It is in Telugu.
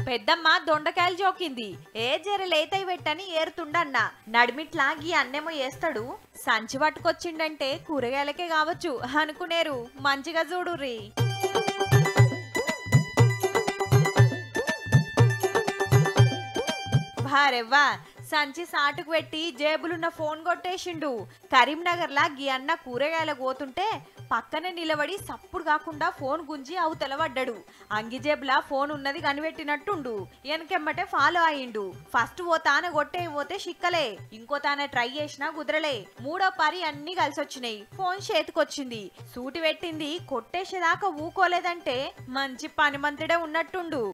పెద్దమ్మ దొండకాయలు జోకింది ఏ జర లేతై పెట్టని ఏరుతుండన్న నడిమిట్లా గీ అన్నేమో వేస్తాడు సంచి పట్టుకొచ్చిండంటే కూరగాయలకే కావచ్చు అనుకునేరు మంచిగా చూడుర్రి భారెవ్వా సంచి సాటుకు పెట్టి జేబులున్న ఫోన్ కొట్టేసిండు కరీంనగర్లా గీ అన్న కూరగాయల పోతుంటే పక్కనే నిలబడి సప్పుడు కాకుండా ఫోన్ గుంజి అవతల పడ్డాడు అంగి జేబులా ఫోన్ ఉన్నది కనిపెట్టినట్టుండు వెనకెమ్మటే ఫాలో అయ్యిండు ఫస్ట్ ఓ తాన కొట్టే పోతే చిక్కలే ఇంకో తాన ట్రై చేసినా కుదరలే మూడో పరి అన్ని కలిసొచ్చినాయి ఫోన్ చేతికొచ్చింది సూటి పెట్టింది కొట్టేసేదాకా ఊకోలేదంటే మంచి పని మంత్రిడే ఉన్నట్టుండు